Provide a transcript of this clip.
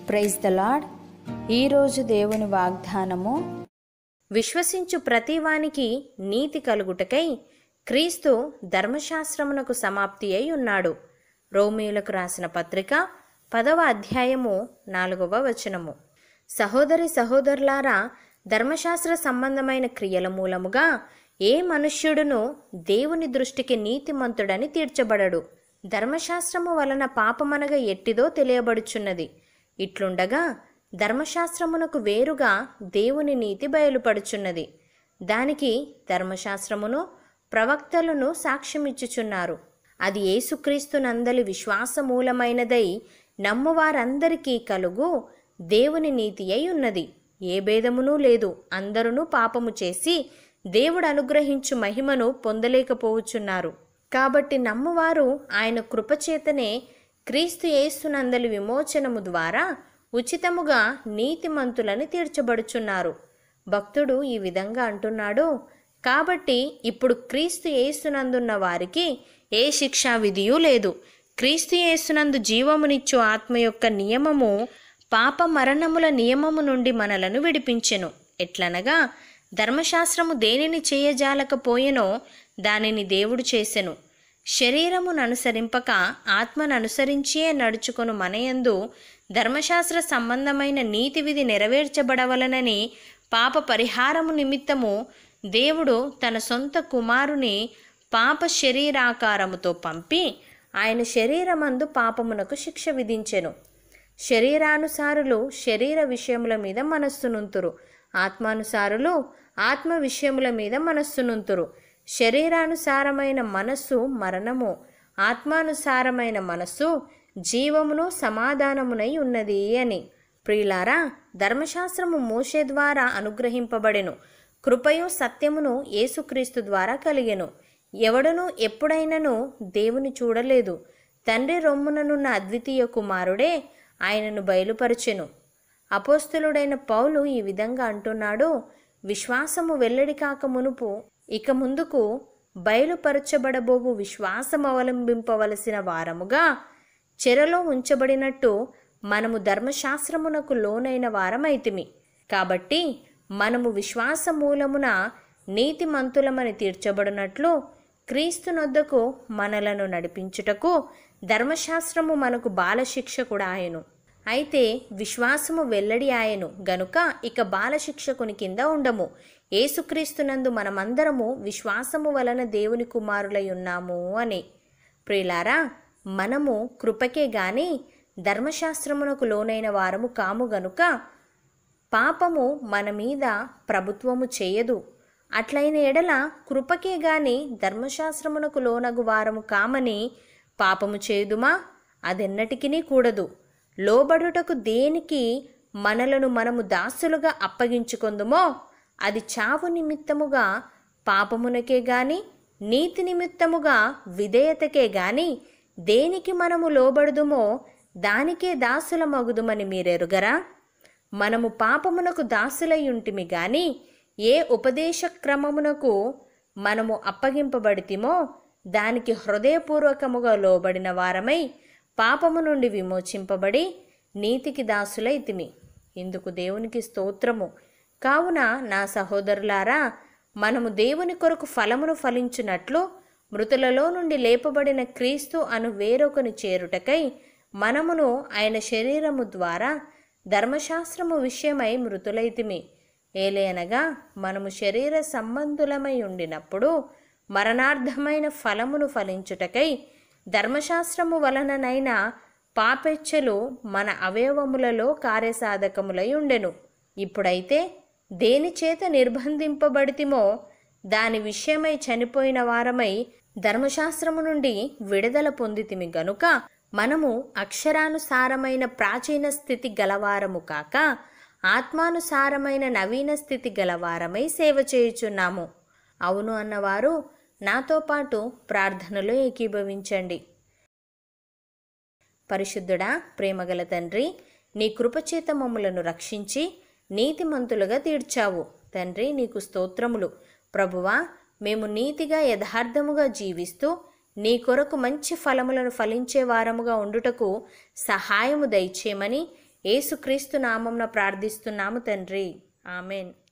praise the lord ఈరోజు దేవుని వాగ్దానము విశ్వసించు ప్రతివానికి నీతి కలుగుటకై క్రీస్తు ధర్మశాస్త్రమునకు సమాప్తి అయి ఉన్నాడు రోమియులకు రాసిన పత్రిక పదవ అధ్యాయము నాలుగవ వచనము సహోదరి సహోదరులారా ధర్మశాస్త్ర సంబంధమైన క్రియల మూలముగా ఏ మనుష్యుడును దేవుని దృష్టికి నీతిమంతుడని తీర్చబడడు ధర్మశాస్త్రము వలన పాపమనగా ఎట్టిదో తెలియబడుచున్నది ఇట్లుండగా ధర్మశాస్త్రమునకు వేరుగా దేవుని నీతి బయలుపడుచున్నది దానికి ధర్మశాస్త్రమును ప్రవక్తలను సాక్ష్యమిచ్చుచున్నారు అది యేసుక్రీస్తునందలి విశ్వాసమూలమైనదై నమ్మువారందరికీ కలుగు దేవుని నీతి అయి ఉన్నది ఏ భేదమునూ లేదు అందరును పాపము చేసి దేవుడు అనుగ్రహించు మహిమను పొందలేకపోవచ్చున్నారు కాబట్టి నమ్మువారు ఆయన కృపచేతనే క్రీస్తు యేసునందలి విమోచనము ద్వారా ఉచితముగా నీతిమంతులని తీర్చబడుచున్నారు భక్తుడు ఈ విధంగా అంటున్నాడు కాబట్టి ఇప్పుడు క్రీస్తు యేసునందున్న వారికి ఏ శిక్షా విధియు లేదు క్రీస్తు యేసునందు జీవమునిచ్చు ఆత్మ యొక్క నియమము పాప మరణముల నియమము నుండి మనలను విడిపించెను ఎట్లనగా ధర్మశాస్త్రము దేనిని చేయజాలకపోయెనో దానిని దేవుడు చేసెను శరీరమును అనుసరింపక ఆత్మను అనుసరించియే నడుచుకొను మనయందు ధర్మశాస్త్ర సంబంధమైన నీతి విధి నెరవేర్చబడవలనని పాప పరిహారము నిమిత్తము దేవుడు తన సొంత కుమారుని పాప శరీరాకారముతో పంపి ఆయన శరీరమందు పాపమునకు శిక్ష విధించెను శరీరానుసారులు శరీర విషయముల మీద మనస్సునుంతురు ఆత్మానుసారులు ఆత్మ విషయముల మీద మనస్సునుంతురు శరీరానుసారమైన మనస్సు మరణము ఆత్మానుసారమైన మనస్సు జీవమును సమాధానమునై ఉన్నది అని ప్రియులారా ధర్మశాస్త్రము మోషే ద్వారా అనుగ్రహింపబడెను కృపయు సత్యమును యేసుక్రీస్తు ద్వారా కలిగెను ఎవడను ఎప్పుడైనను దేవుని చూడలేదు తండ్రి రొమ్ముననున్న అద్వితీయ కుమారుడే ఆయనను బయలుపరచెను అపోస్తులుడైన పౌలు ఈ విధంగా అంటున్నాడు విశ్వాసము వెల్లడి కాక మునుపు ఇక ముందుకు బయలుపరచబడబోవు విశ్వాసం అవలంబింపవలసిన వారముగా చెరలో ఉంచబడినట్టు మనము ధర్మశాస్త్రమునకు లోనైన వారమైతిమి కాబట్టి మనము విశ్వాస మూలమున నీతిమంతులమని తీర్చబడినట్లు క్రీస్తునొద్దకు మనలను నడిపించుటకు ధర్మశాస్త్రము మనకు బాలశిక్షకుడు ఆయను అయితే విశ్వాసము వెల్లడి ఆయను గనుక ఇక బాలశిక్షకుని కింద ఉండము ఏసుక్రీస్తునందు మనమందరము విశ్వాసము వలన దేవుని కుమారులై ఉన్నాము అని ప్రియులారా మనము కృపకే గాని ధర్మశాస్త్రమునకు లోనైన వారము కాము గనుక పాపము మన మీద ప్రభుత్వము చేయదు అట్లైన ఎడల కృపకే గాని ధర్మశాస్త్రమునకు లోనగు వారము కామని పాపము చేయుదుమా అదెన్నటికినీ కూడదు లోబడుటకు దేనికి మనలను మనము దాసులుగా అప్పగించుకొందుమో అది చావు నిమిత్తముగా పాపమునకే గాని నీతి నిమిత్తముగా విధేయతకే గాని దేనికి మనము లోబడుదుమో దానికే దాసుల మగుదుమని మీరెరుగరా మనము పాపమునకు దాసులయ్యుంటిమి గాని ఏ ఉపదేశ క్రమమునకు మనము అప్పగింపబడితిమో దానికి హృదయపూర్వకముగా లోబడిన వారమై పాపము నుండి విమోచింపబడి నీతికి దాసులైతిమి ఇందుకు దేవునికి స్తోత్రము కావున నా సహోదరులారా మనము దేవుని కొరకు ఫలమును ఫలించున్నట్లు మృతులలో నుండి లేపబడిన క్రీస్తు అను వేరొకని చేరుటకై మనమును ఆయన శరీరము ద్వారా ధర్మశాస్త్రము విషయమై మృతులైతిమి ఏలేనగా మనము శరీర సంబంధులమై ఉండినప్పుడు మరణార్థమైన ఫలమును ఫలించుటకై ధర్మశాస్త్రము వలననైనా పాపెచ్చలు మన అవయవములలో కార్యసాధకములై ఉండెను ఇప్పుడైతే దేని చేత నిర్బంధింపబడితిమో దాని విషయమై చనిపోయిన వారమై ధర్మశాస్త్రము నుండి విడుదల పొందితిమి గనుక మనము అక్షరానుసారమైన ప్రాచీన స్థితి గలవారము కాక ఆత్మానుసారమైన నవీన స్థితి గలవారమై సేవ చేయుచున్నాము అవును అన్నవారు నాతో పాటు ప్రార్థనలో ఏకీభవించండి పరిశుద్ధుడా ప్రేమగల తండ్రి నీ కృపచేత మమ్ములను రక్షించి నీతిమంతులుగా తీర్చావు తండ్రి నీకు స్తోత్రములు ప్రభువా మేము నీతిగా యథార్థముగా జీవిస్తూ నీ కొరకు మంచి ఫలములను ఫలించే వారముగా ఉండుటకు సహాయము దయచేయమని యేసుక్రీస్తు నామంన ప్రార్థిస్తున్నాము తండ్రి ఆమెన్